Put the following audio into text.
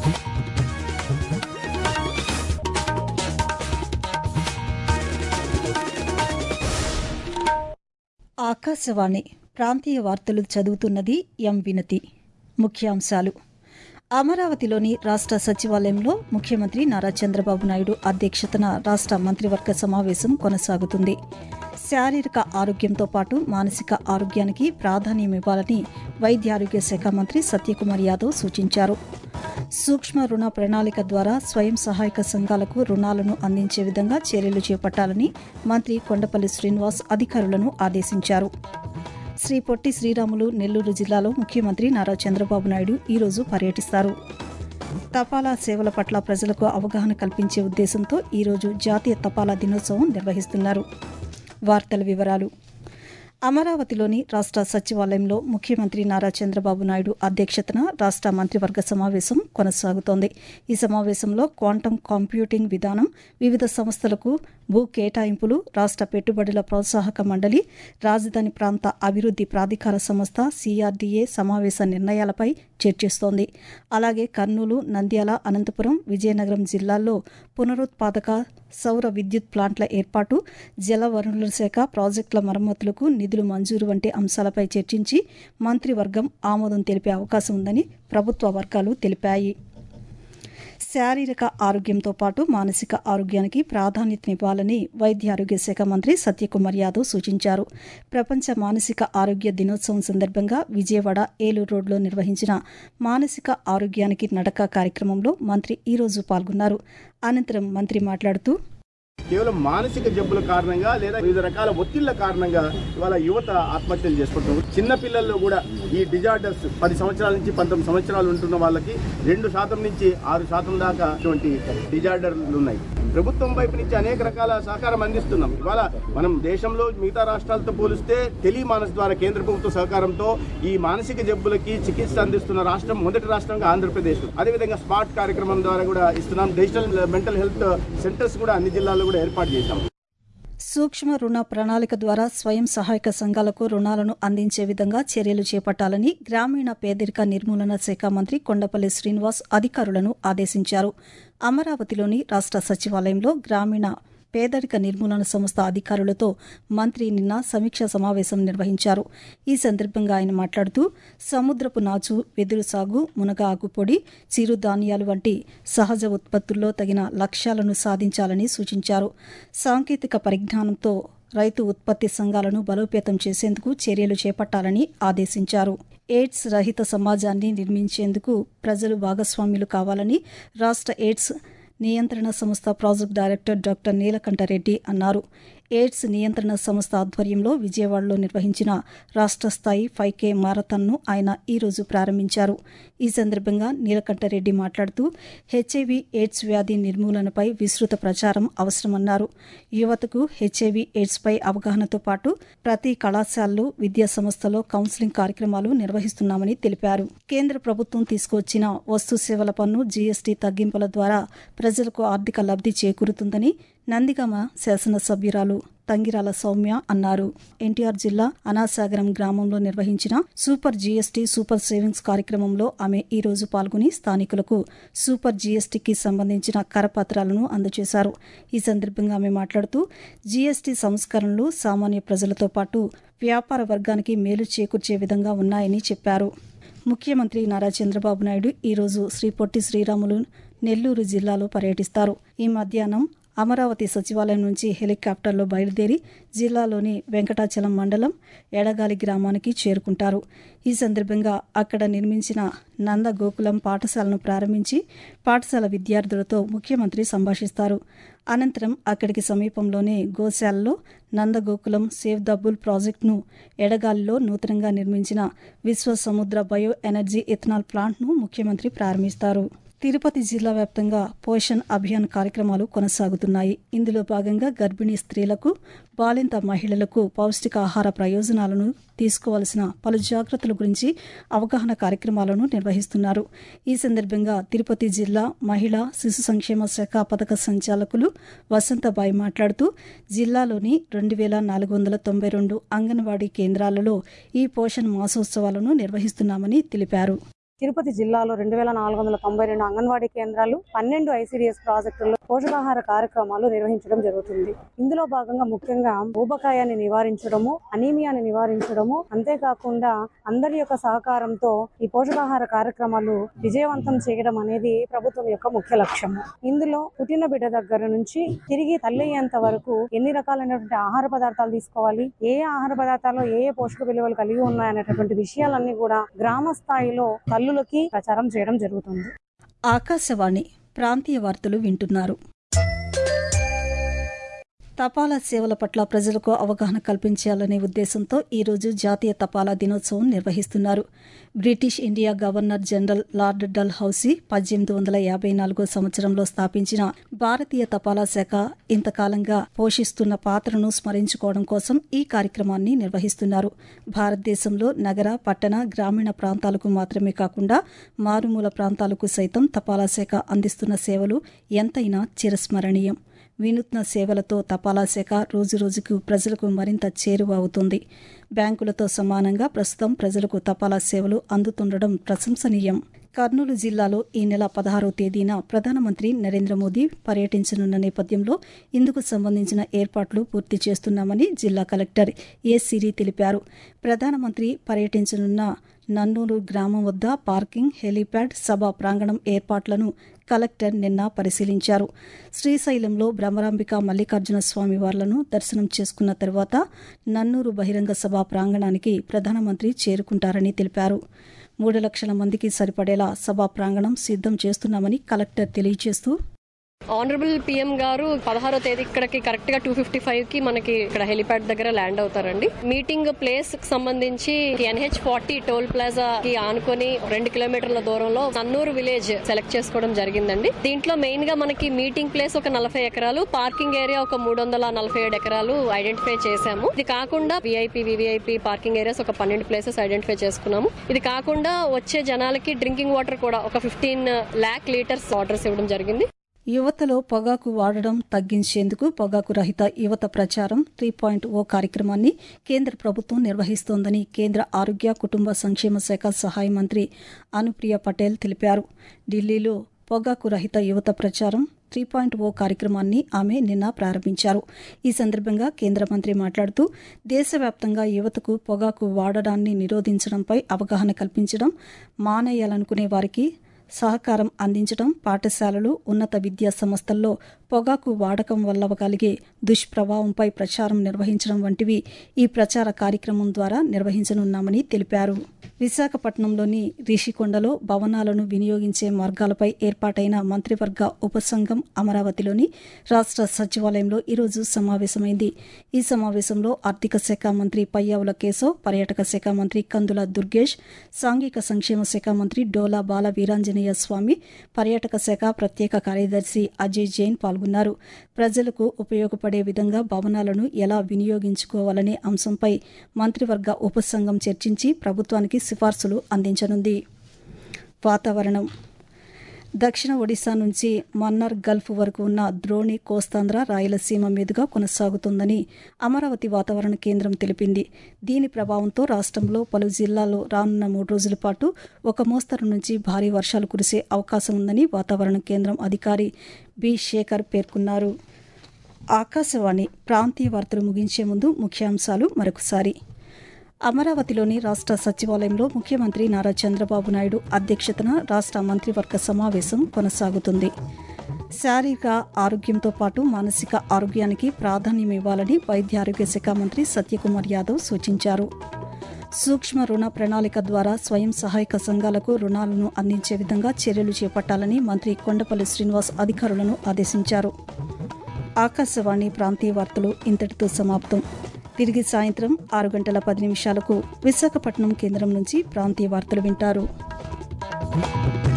ఆకాశవాణి ప్రాంతీయ వార్తలు చదువుతున్నది ఎం వినతి ముఖ్యాంశాలు అమరావతిలోని రాష్ట్ర సచివాలయంలో ముఖ్యమంత్రి నారా చంద్రబాబు నాయుడు అధ్యక్షతన రాష్ట్ర మంత్రివర్గ సమావేశం కొనసాగుతుంది శారీరక ఆరోగ్యంతో పాటు మానసిక ఆరోగ్యానికి ప్రాధాన్యమివ్వాలని వైద్య ఆరోగ్య శాఖ మంత్రి సత్యకుమార్ యాదవ్ సూచించారు సూక్ష్మ రుణ ప్రణాళిక ద్వారా స్వయం సహాయక సంఘాలకు రుణాలను అందించే విధంగా చర్యలు చేపట్టాలని మంత్రి కొండపల్లి శ్రీనివాస్ అధికారులను ఆదేశించారు శ్రీ పొట్టి శ్రీరాములు నెల్లూరు జిల్లాలో ముఖ్యమంత్రి నారా చంద్రబాబు నాయుడు ఈరోజు పర్యటిస్తారు తపాలా సేవల పట్ల ప్రజలకు అవగాహన కల్పించే ఉద్దేశంతో ఈరోజు జాతీయ తపాలా దినోత్సవం నిర్వహిస్తున్నారు వార్తల వివరాలు అమరావతిలోని రాష్ట్ర సచివాలయంలో ముఖ్యమంత్రి నారా చంద్రబాబు నాయుడు అధ్యక్షతన రాష్ట్ర మంత్రివర్గ సమావేశం కొనసాగుతోంది ఈ సమావేశంలో క్వాంటం కంప్యూటింగ్ విధానం వివిధ సంస్థలకు భూ కేటాయింపులు రాష్ట్ర పెట్టుబడుల ప్రోత్సాహక మండలి రాజధాని ప్రాంత అభివృద్ది ప్రాధికార సంస్థ సిఆర్డీఏ సమావేశ నిర్ణయాలపై చర్చిస్తోంది అలాగే కర్నూలు నంద్యాల అనంతపురం విజయనగరం జిల్లాల్లో పునరుత్పాదక సౌర విద్యుత్ ప్లాంట్ల ఏర్పాటు జలవనరుల శాఖ ప్రాజెక్టుల మరమ్మతులకు నిధులు మంజూరు వంటి అంశాలపై చర్చించి మంత్రివర్గం ఆమోదం తెలిపే అవకాశం ఉందని ప్రభుత్వ వర్గాలు తెలిపాయి శారీరక ఆరోగ్యంతో పాటు మానసిక ఆరోగ్యానికి ప్రాధాన్యతనివ్వాలని వైద్య ఆరోగ్య శాఖ మంత్రి సత్యకుమార్ యాదవ్ సూచించారు ప్రపంచ మానసిక ఆరోగ్య దినోత్సవం సందర్భంగా విజయవాడ ఏలూరు రోడ్లో నిర్వహించిన మానసిక ఆరోగ్యానికి నడక కార్యక్రమంలో మంత్రి ఈరోజు పాల్గొన్నారు అనంతరం మంత్రి మాట్లాడుతూ కేవలం మానసిక జబ్బుల కారణంగా లేదా వివిధ రకాల ఒత్తిళ్ల కారణంగా ఇవాళ యువత ఆత్మహత్యలు చేసుకుంటున్నారు చిన్న పిల్లల్లో కూడా ఈ డిజార్డర్స్ పది సంవత్సరాల నుంచి పంతొమ్మిది సంవత్సరాలు ఉంటున్న వాళ్ళకి రెండు శాతం నుంచి ఆరు శాతం దాకా ఇటువంటి డిజార్డర్లు ఉన్నాయి ప్రభుత్వం వైపు నుంచి అనేక రకాల సహకారం అందిస్తున్నాం ఇవాళ మనం దేశంలో మిగతా రాష్ట్రాలతో పోలిస్తే టెలిమానస్ ద్వారా కేంద్ర ప్రభుత్వ సహకారంతో ఈ మానసిక జబ్బులకి చికిత్స అందిస్తున్న రాష్ట్రం మొదటి రాష్ట్రంగా ఆంధ్రప్రదేశ్ అదేవిధంగా స్మార్ట్ కార్యక్రమం ద్వారా కూడా ఇస్తున్నాం డిజిటల్ మెంటల్ హెల్త్ సెంటర్స్ కూడా అన్ని జిల్లాల్లో కూడా ఏర్పాటు చేశాం సూక్ష్మ రుణ ప్రణాళిక ద్వారా స్వయం సహాయక సంఘాలకు రుణాలను అందించే విధంగా చర్యలు చేపట్టాలని గ్రామీణ పేదరిక నిర్మూలన శాఖ మంత్రి కొండపల్లి శ్రీనివాస్ అధికారులను ఆదేశించారు అమరావతిలోని రాష్ట్ర సచివాలయంలో గ్రామీణ పేదరిక నిర్మూలన సంస్థ అధికారులతో మంత్రి నిన్న సమీక్షా సమావేశం నిర్వహించారు ఈ సందర్భంగా ఆయన మాట్లాడుతూ సముద్రపు నాచు వెదురు సాగు మునగ ఆకుపొడి చిరుధాన్యాలు వంటి సహజ ఉత్పత్తుల్లో తగిన లక్ష్యాలను సాధించాలని సూచించారు సాంకేతిక పరిజ్ఞానంతో రైతు ఉత్పత్తి సంఘాలను బలోపేతం చేసేందుకు చర్యలు చేపట్టాలని ఆదేశించారు ఎయిడ్స్ రహిత సమాజాన్ని నిర్మించేందుకు ప్రజలు భాగస్వామ్యులు కావాలని రాష్ట్ర ఎయిడ్స్ నియంత్రణ సంస్థ ప్రాజెక్ట్ డైరెక్టర్ డాక్టర్ నీలకంఠరెడ్డి అన్నారు ఎయిడ్స్ నియంత్రణ సంస్థ ఆధ్వర్యంలో విజయవాడలో నిర్వహించిన రాష్ట్ర స్థాయి ఫైవ్ కే మారథాన్ను ఆయన ఈరోజు ప్రారంభించారు ఈ సందర్భంగా నీలకంఠరెడ్డి మాట్లాడుతూ హెచ్ఐవి ఎయిడ్స్ వ్యాధి నిర్మూలనపై విస్తృత ప్రచారం అవసరమన్నారు యువతకు హెచ్ఐవి ఎయిడ్స్పై అవగాహనతో పాటు ప్రతి కళాశాలలో విద్యా సంస్థలో కౌన్సిలింగ్ కార్యక్రమాలు నిర్వహిస్తున్నామని తెలిపారు కేంద్ర ప్రభుత్వం తీసుకువచ్చిన వస్తు సేవల పన్ను జీఎస్టీ తగ్గింపుల ద్వారా ప్రజలకు ఆర్థిక లబ్ధి చేకూరుతుందని నందిగామ శాసనసభ్యురాలు తంగిరాల సౌమ్య అన్నారు ఎన్టీఆర్ జిల్లా అనాసాగరం గ్రామంలో నిర్వహించిన సూపర్ జీఎస్టీ సూపర్ సేవింగ్స్ కార్యక్రమంలో ఆమె ఈ రోజు పాల్గొని స్థానికులకు సూపర్ జీఎస్టీకి సంబంధించిన కరపత్రాలను అందజేశారు ఈ సందర్భంగా ఆమె మాట్లాడుతూ జీఎస్టీ సంస్కరణలు సామాన్య ప్రజలతో పాటు వ్యాపార వర్గానికి మేలు చేకూర్చే విధంగా ఉన్నాయని చెప్పారు ముఖ్యమంత్రి నారా చంద్రబాబు నాయుడు ఈరోజు శ్రీ పొట్టి శ్రీరాములు నెల్లూరు జిల్లాలో పర్యటిస్తారు ఈ మధ్యాహ్నం అమరావతి సచివాలయం నుంచి హెలికాప్టర్లో బయలుదేరి జిల్లాలోని వెంకటాచలం మండలం ఎడగాలి గ్రామానికి చేరుకుంటారు ఈ సందర్భంగా అక్కడ నిర్మించిన నంద గోకులం పాఠశాలను ప్రారంభించి పాఠశాల విద్యార్థులతో ముఖ్యమంత్రి సంభాషిస్తారు అనంతరం అక్కడికి సమీపంలోనే గోశాలలో నందగోకులం సేవ్ ద బుల్ ప్రాజెక్టును ఎడగాలిలో నూతనంగా నిర్మించిన విశ్వ సముద్ర బయో ఎనర్జీ ఎథనాల్ ప్లాంట్ను ముఖ్యమంత్రి ప్రారంభిస్తారు తిరుపతి జిల్లా వ్యాప్తంగా పోషణ్ అభియాన్ కార్యక్రమాలు కొనసాగుతున్నాయి ఇందులో భాగంగా గర్భిణీ స్త్రీలకు బాలింత మహిళలకు పౌష్టికాహార ప్రయోజనాలను తీసుకోవాల్సిన పలు జాగ్రత్తల గురించి అవగాహన కార్యక్రమాలను నిర్వహిస్తున్నారు ఈ సందర్భంగా తిరుపతి జిల్లా మహిళా శిశు సంక్షేమ శాఖ పథక సంచాలకులు వసంతబాయి మాట్లాడుతూ జిల్లాలోని రెండు వేల నాలుగు వందల తొంభై రెండు అంగన్వాడీ కేంద్రాలలో ఈ పోషణ్ మాసోత్సవాలను నిర్వహిస్తున్నామని తెలిపారు తిరుపతి జిల్లాలో రెండు వేల నాలుగు వందల తొంభై రెండు అంగన్వాడీ కేంద్రాలు పన్నెండు ఐసిడిఎస్ ప్రాజెక్టుల్లో పోషకాహార కార్యక్రమాలు నిర్వహించడం జరుగుతుంది ఇందులో భాగంగా ముఖ్యంగా ఊబకాయాన్ని నివారించడము అనీమియాని నివారించడము అంతేకాకుండా అందరి యొక్క సహకారంతో ఈ పోషకాహార కార్యక్రమాలు విజయవంతం చేయడం అనేది ప్రభుత్వం యొక్క ముఖ్య లక్ష్యము ఇందులో పుట్టిన బిడ్డ దగ్గర నుంచి తిరిగి తల్లయ్యేంత వరకు ఎన్ని రకాలైనటువంటి ఆహార పదార్థాలు తీసుకోవాలి ఏ ఏ ఆహార పదార్థాల్లో ఏ ఏ పోషక విలువలు కలిగి ఉన్నాయనేటటువంటి విషయాలన్నీ కూడా గ్రామ స్థాయిలో తల్లులకి ప్రచారం చేయడం జరుగుతుంది ఆకాశవాణి ప్రాంతీయ వార్తలు వింటున్నారు తపాలా సేవల పట్ల ప్రజలకు అవగాహన కల్పించాలనే ఉద్దేశంతో ఈరోజు జాతీయ తపాలా దినోత్సవం నిర్వహిస్తున్నారు British India governor general lord Dalhousie పద్దెనిమిది వందల యాభై నాలుగో సంవత్సరంలో స్థాపించిన భారతీయ తపాలా శాఖ ఇంతకాలంగా పోషిస్తున్న పాత్రను స్మరించుకోవడం కోసం ఈ కార్యక్రమాన్ని నిర్వహిస్తున్నారు భారతదేశంలో నగర పట్టణ గ్రామీణ ప్రాంతాలకు మాత్రమే కాకుండా మారుమూల ప్రాంతాలకు సైతం తపాలా శాఖ అందిస్తున్న సేవలు ఎంతైనా చిరస్మరణీయం వినూత్న సేవలతో తపాలా శాఖ రోజురోజుకు ప్రజలకు మరింత చేరువ అవుతుంది బ్యాంకులతో సమానంగా ప్రస్తుతం ప్రజలకు తపాలా సేవలు అందుతుండడం ప్రశంసనీయం కర్నూలు జిల్లాలో ఈ నెల పదహారవ తేదీన ప్రధానమంత్రి నరేంద్ర మోదీ పర్యటించనున్న నేపథ్యంలో ఇందుకు సంబంధించిన ఏర్పాట్లు పూర్తి చేస్తున్నామని జిల్లా కలెక్టర్ ఏ సిరి తెలిపారు ప్రధానమంత్రి పర్యటించనున్న నన్నూరు గ్రామం వద్ద పార్కింగ్ హెలీప్యాడ్ సభా ప్రాంగణం ఏర్పాట్లను కలెక్టర్ నిన్న పరిశీలించారు శ్రీశైలంలో భ్రమరాంబిక మల్లికార్జున స్వామి వార్లను దర్శనం చేసుకున్న తర్వాత నన్నూరు బహిరంగ సభా ప్రాంగణానికి ప్రధానమంత్రి చేరుకుంటారని తెలిపారు మూడు లక్షల మందికి సరిపడేలా సభా ప్రాంగణం సిద్దం చేస్తున్నామని కలెక్టర్ తెలియజేస్తూ ఆనరబుల్ పిఎం గారు పదహారో తేదీ ఇక్కడికి కరెక్ట్ గా టూ ఫిఫ్టీ ఫైవ్ కి మనకి ఇక్కడ హెలిప్యాడ్ దగ్గర ల్యాండ్ అవుతారండి మీటింగ్ ప్లేస్ కి సంబంధించి ఎన్హెచ్ ఫార్టీ టోల్ ప్లాజా కి ఆనుకొని రెండు కిలోమీటర్ల దూరంలో నన్నూరు విలేజ్ సెలెక్ట్ చేసుకోవడం జరిగిందండి దీంట్లో మెయిన్ గా మనకి మీటింగ్ ప్లేస్ ఒక నలభై ఎకరాలు పార్కింగ్ ఏరియా ఒక మూడు వందల నలభై ఏడు ఎకరాలు ఐడెంటిఫై చేశాము ఇది కాకుండా విఐపి వివిఐపి పార్కింగ్ ఏరియాస్ ఒక పన్నెండు ప్లేసెస్ ఐడెంటిఫై చేసుకున్నాము ఇది కాకుండా వచ్చే జనాలకి డ్రింకింగ్ వాటర్ కూడా ఒక ఫిఫ్టీన్ ల్యాక్ లీటర్స్ ఆర్డర్స్ ఇవ్వడం జరిగింది యువతలో పొగాకు వాడడం తగ్గించేందుకు పొగాకు రహిత యువత ప్రచారం త్రీ పాయింట్ ఓ కార్యక్రమాన్ని కేంద్ర ప్రభుత్వం నిర్వహిస్తోందని కేంద్ర ఆరోగ్య కుటుంబ సంక్షేమ శాఖ సహాయ మంత్రి అనుప్రియ పటేల్ తెలిపారు ఢిల్లీలో పొగాకు రహిత యువత ప్రచారం త్రీ పాయింట్ ఓ కార్యక్రమాన్ని ఆమె నిన్న ప్రారంభించారు ఈ సందర్భంగా కేంద్ర మంత్రి మాట్లాడుతూ దేశవ్యాప్తంగా యువతకు పొగాకు వాడడాన్ని నిరోధించడంపై అవగాహన కల్పించడం మానేయాలనుకునే వారికి సహకారం అందించడం పాఠశాలలు ఉన్నత విద్యా సంస్థల్లో పొగాకు వాడకం వల్ల కలిగే దుష్ప్రభావంపై ప్రచారం నిర్వహించడం వంటివి ఈ ప్రచార కార్యక్రమం ద్వారా నిర్వహించనున్నామని తెలిపారు విశాఖపట్నంలోని రిషికొండలో భవనాలను వినియోగించే మార్గాలపై ఏర్పాటైన మంత్రివర్గ ఉపసంఘం అమరావతిలోని రాష్ట్ర సచివాలయంలో ఈరోజు సమావేశమైంది ఈ సమావేశంలో ఆర్థిక శాఖ మంత్రి పయ్యావుల కేశవ్ పర్యాటక శాఖ మంత్రి కందుల దుర్గేష్ సాంఘిక సంక్షేమ శాఖ మంత్రి డోలా బాల వీరాంజనేయ స్వామి పర్యాటక శాఖ ప్రత్యేక కార్యదర్శి అజయ్ జైన్ పాల్గొన్నారు ప్రజలకు ఉపయోగపడే విధంగా భవనాలను ఎలా వినియోగించుకోవాలనే అంశంపై మంత్రివర్గ ఉపసంఘం చర్చించి ప్రభుత్వానికి సిఫార్సులు అందించనుంది వాతావరణం దక్షిణ ఒడిశా నుంచి మన్నార్ గల్ఫ్ వరకు ఉన్న ద్రోణి కోస్తాంధ్ర రాయలసీమ మీదుగా కొనసాగుతుందని అమరావతి వాతావరణ కేంద్రం తెలిపింది దీని ప్రభావంతో రాష్ట్రంలో పలు జిల్లాల్లో రానున్న మూడు రోజుల పాటు ఒక మోస్తరు నుంచి భారీ వర్షాలు కురిసే అవకాశం ఉందని వాతావరణ కేంద్రం అధికారి బి శేఖర్ పేర్కొన్నారు ఆకాశవాణి ప్రాంతీయ వార్తలు ముగించే ముందు ముఖ్యాంశాలు మరొకసారి అమరావతిలోని రాష్ట్ర సచివాలయంలో ముఖ్యమంత్రి నారా చంద్రబాబు నాయుడు అధ్యక్షతన రాష్ట్ర మంత్రివర్గ సమావేశం కొనసాగుతుంది శారీరక ఆరోగ్యంతో పాటు మానసిక ఆరోగ్యానికి ప్రాధాన్యం ఇవ్వాలని వైద్య ఆరోగ్య శాఖ మంత్రి సత్యకుమార్ యాదవ్ సూచించారు సూక్ష్మ రుణ ప్రణాళిక ద్వారా స్వయం సహాయక సంఘాలకు రుణాలను అందించే విధంగా చర్యలు చేపట్టాలని మంత్రి కొండపల్లి శ్రీనివాస్ అధికారులను ఆదేశించారు ఆకాశవాణి ప్రాంతీయ వార్తలు ఇంతటితో సమాప్తం తిరిగి సాయంత్రం ఆరు గంటల పది నిమిషాలకు విశాఖపట్నం కేంద్రం నుంచి ప్రాంతీయ వార్తలు వింటారు